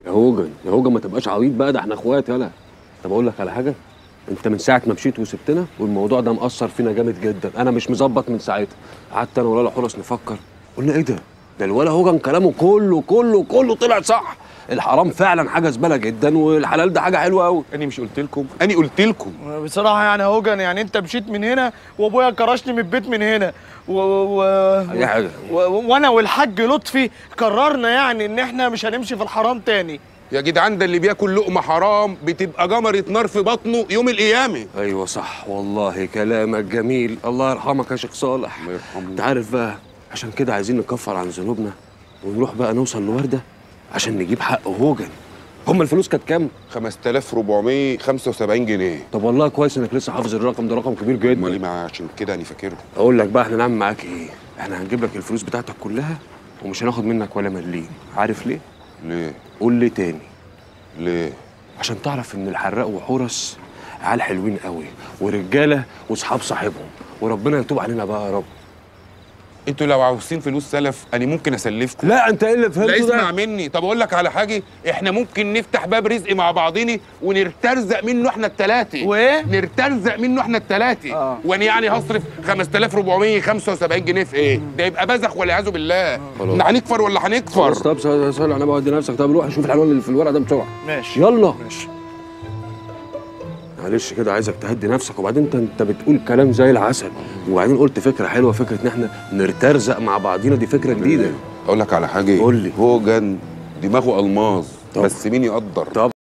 يا هوجن يا هوجن ما تبقاش عبيط بقى ده احنا اخوات يلا طب اقول لك على حاجه انت من ساعه ما مشيت وسبتنا والموضوع ده مأثر فينا جامد جدا انا مش مظبط من ساعتها قعدت انا ولا حرس نفكر قلنا ايه ده ده الولا هوجن كلامه كله كله كله طلع صح الحرام فعلا حاجه زباله جدا والحلال ده حاجه حلوه قوي انا مش قلت لكم انا قلت لكم بصراحة يعني يا هوجن يعني انت مشيت من هنا وابويا كرشني من البيت من هنا و... و... اي حاجه و... وانا والحاج لطفي قررنا يعني ان احنا مش هنمشي في الحرام تاني يا جدعان ده اللي بياكل لقمه حرام بتبقى جمره نار في بطنه يوم القيامه ايوه صح والله كلامك جميل الله يرحمك يا شيخ صالح الله يرحمه. انت عارف بقى عشان كده عايزين نكفر عن ذنوبنا ونروح بقى نوصل لورده عشان نجيب حق هوجن هم الفلوس كانت كام 5475 جنيه طب والله كويس انك لسه حافظ الرقم ده رقم كبير امال جدا ليه ما عشان كده انا فاكرهم اقول لك بقى احنا نعمل معاك ايه احنا هنجيب لك الفلوس بتاعتك كلها ومش هناخد منك ولا مليم عارف ليه ليه قول لي تاني ليه عشان تعرف ان الحراق وحورس عيال حلوين قوي ورجاله واصحاب صاحبهم وربنا يتوب علينا بقى يا رب انتوا لو عاوزين فلوس سلف انا ممكن اسلفكم لا انت ايه اللي لا فهمته اسمع ده مني طب اقول لك على حاجه احنا ممكن نفتح باب رزق مع بعضيني ونرتزق منه احنا الثلاثه وايه؟ نرتزق منه احنا الثلاثه آه. وانا يعني هصرف 5475 جنيه في ايه ده يبقى بزخ والعياذ بالله خلاص. احنا هنكفر ولا هنكفر خلاص طب صلي صلي على النبي ودي نفسك طب روح شوف العنوان اللي في الورق ده بسرعه ماشي يلا ماشي معلش كده عايزك تهدي نفسك وبعدين انت انت بتقول كلام زي العسل وبعدين قلت فكره حلوه فكره ان احنا نرترزق مع بعضينا دي فكره جديده اقول لك على حاجه قول لي. هوجن دماغه الماظ طب. بس مين يقدر طب